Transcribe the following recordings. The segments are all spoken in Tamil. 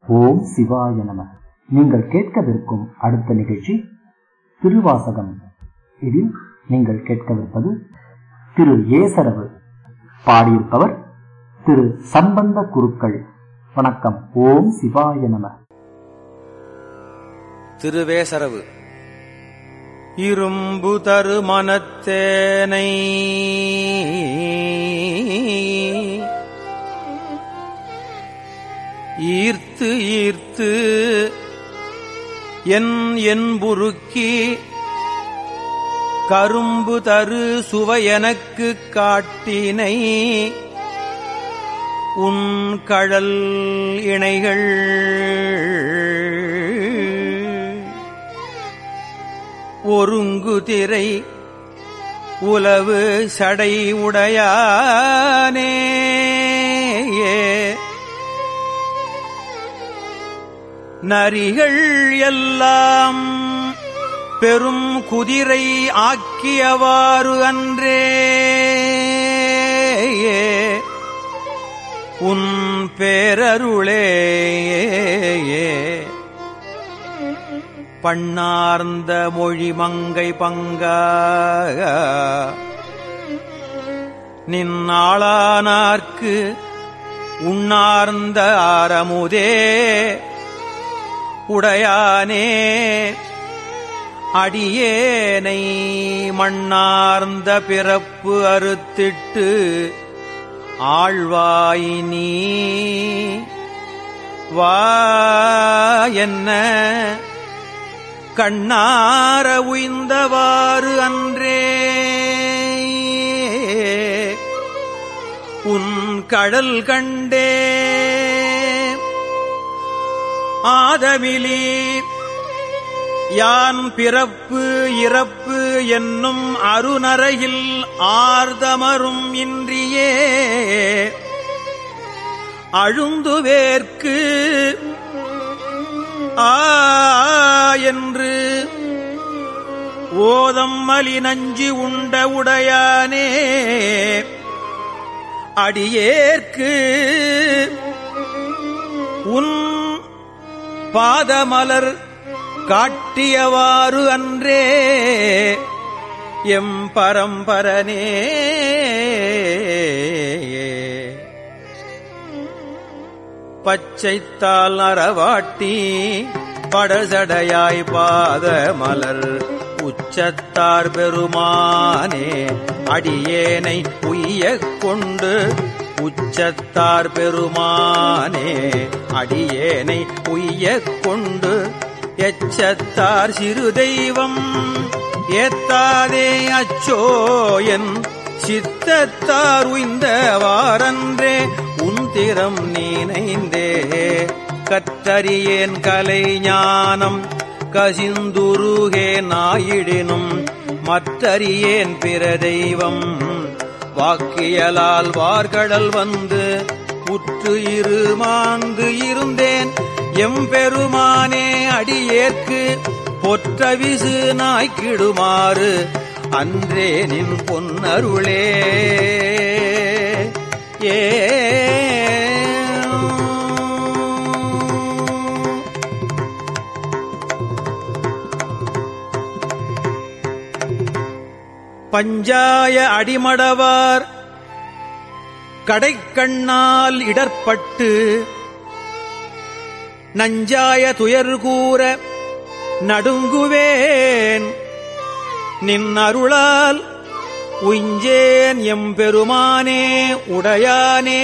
ஓம் சிவாய நம நீங்கள் கேட்கவிருக்கும் அடுத்த நிகழ்ச்சி திருவாசகம் இதில் நீங்கள் கேட்கவிருப்பது திரு ஏசரவு பாடியிருப்பவர் திரு சம்பந்த குருக்கள் வணக்கம் ஓம் சிவாய நம திருவேசரவு இரும்பு தரு மனத்தேனை ஈர்த்து ஈர்த்து என் என்புருக்கி கரும்பு தரு சுவையனக்கு காட்டினை உன் கழல் இணைகள் ஒருங்கு திரை உலவு சடை உடையானே நரிகள் எல்லாம் பெரும் குதிரை ஆக்கியவாறு அன்றே உன் பேரருளே பண்ணார்ந்த மொழி மங்கை பங்கா நின்னாளானார்க்கு உண்ணார்ந்த ஆரமுதே உடையானே அடியேனை மண்ணார்ந்த பிறப்பு அறுத்திட்டு ஆழ்வாய் நீ வா என்ன கண்ணார உய்ந்தவாறு அன்றே உன் கடல் கண்டே ஆதமிலி யான் பிறப்பு இறப்பு என்னும் அருநரையில் ஆர்தமரும் இன்றியே அழுந்துவேற்கு ஆ என்று ஓதம் மலி நஞ்சி உண்ட உடையானே அடியேற்கு உன் பாதமலர் காட்டியவாறு அன்றே எம் பரம்பரனே பச்சைத்தால் அறவாட்டி படசடையாய் பாத மலர் உச்சத்தார் பெருமானே அடியேனை உய்யக் கொண்டு உச்சத்தார் பெருமானே அடியேனை உய்யக் கொண்டு எச்சத்தார் சிறு தெய்வம் ஏத்தாதே அச்சோயன் சித்தத்தார் உய்ந்த வாரன்றே உன் திறம் நீனைந்தே கற்றறியேன் கலை ஞானம் கசிந்துருகே நாயிடினும் மற்றறியேன் பிற தெய்வம் வாக்கியலால் வார்கடல் வந்து உற்று இரு மாந்து இருந்தேன் எம்பெருமானே அடியேற்கு பொற்றவிசு நாய்க்கிடுமாறு அன்றே நின் பொன்னருளே ஏ பஞ்சாய அடிமடவார் கடைக்கண்ணால் இடர்பட்டு நஞ்சாய துயர் கூற நடுங்குவேன் நின் அருளால் உஞ்சேன் எம்பெருமானே உடையானே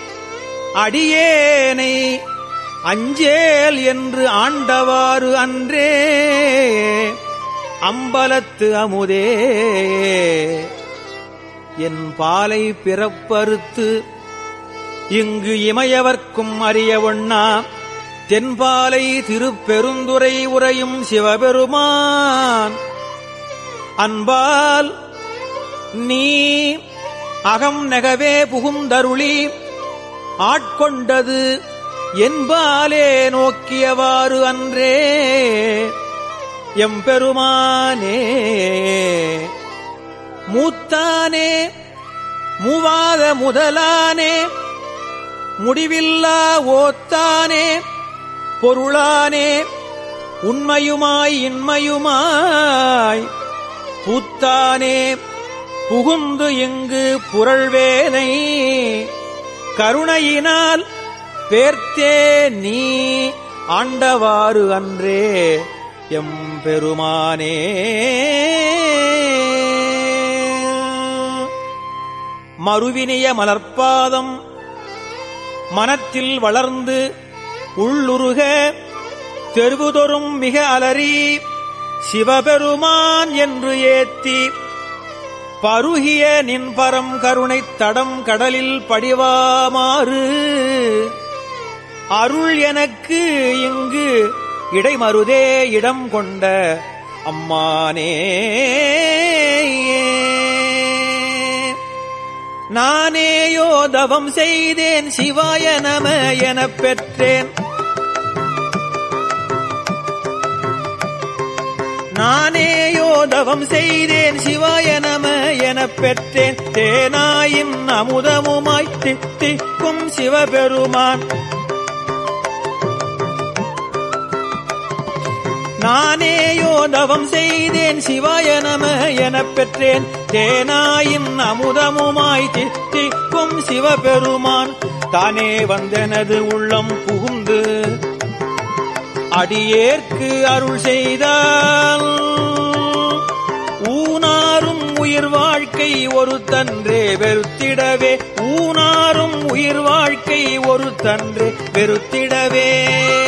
அடியேனை அஞ்சேல் என்று ஆண்டவாறு அன்றே அம்பலத்து அமுதே என் பாலை பிறப்பறுத்து இங்கு இமையவர்க்கும் அறிய ஒண்ணா தென்பாலை திருப்பெருந்துரை உரையும் சிவபெருமான் அன்பால் நீ அகம் நெகவே புகுந்தருளி ஆட்கொண்டது என்பாலே நோக்கியவாறு அன்றே எம்பெருமானே மூத்தானே மூவாத முதலானே முடிவில்லா ஓத்தானே பொருளானே உண்மையுமாய் இன்மையுமாய் பூத்தானே புகுந்து இங்கு புரள்வேனை கருணையினால் பேர்த்தே நீ ஆண்டவாறு அன்றே எம் பெருமானே மறுவினிய மலர்ப்பாதம் மனத்தில் வளர்ந்து உள்ளுருக தெருவுதொரும் மிக அலறி சிவபெருமான் என்று ஏத்தி பருகிய நின்பரம் கருணைத் தடம் கடலில் படிவாமாறு அருள் எனக்கு இங்கு இடைமருதே இடம் கொண்ட அம்மானே நானேயோ தவம் செய்தேன் சிவாய நம எனப் பெற்றேன் நானேயோ தவம் செய்தேன் சிவாய நம எனப் பெற்றேன் தேனாயின் அமுதமுமாய் தித்திக்கும் சிவபெருமான் நானேயோ தவம் செய்தேன் சிவாய நம எனப் பெற்றேன் தேனாயின் அமுதமுமாய் தித்திக்கும் சிவபெருமான் தானே வந்தெனது உள்ளம் புகுந்து அடியேற்கு அருள் செய்தால் ஊனாரும் உயிர் வாழ்க்கை ஒரு தன்றே வெறுத்திடவே ஊனாரும் உயிர் வாழ்க்கை ஒரு தன்றே வெறுத்திடவே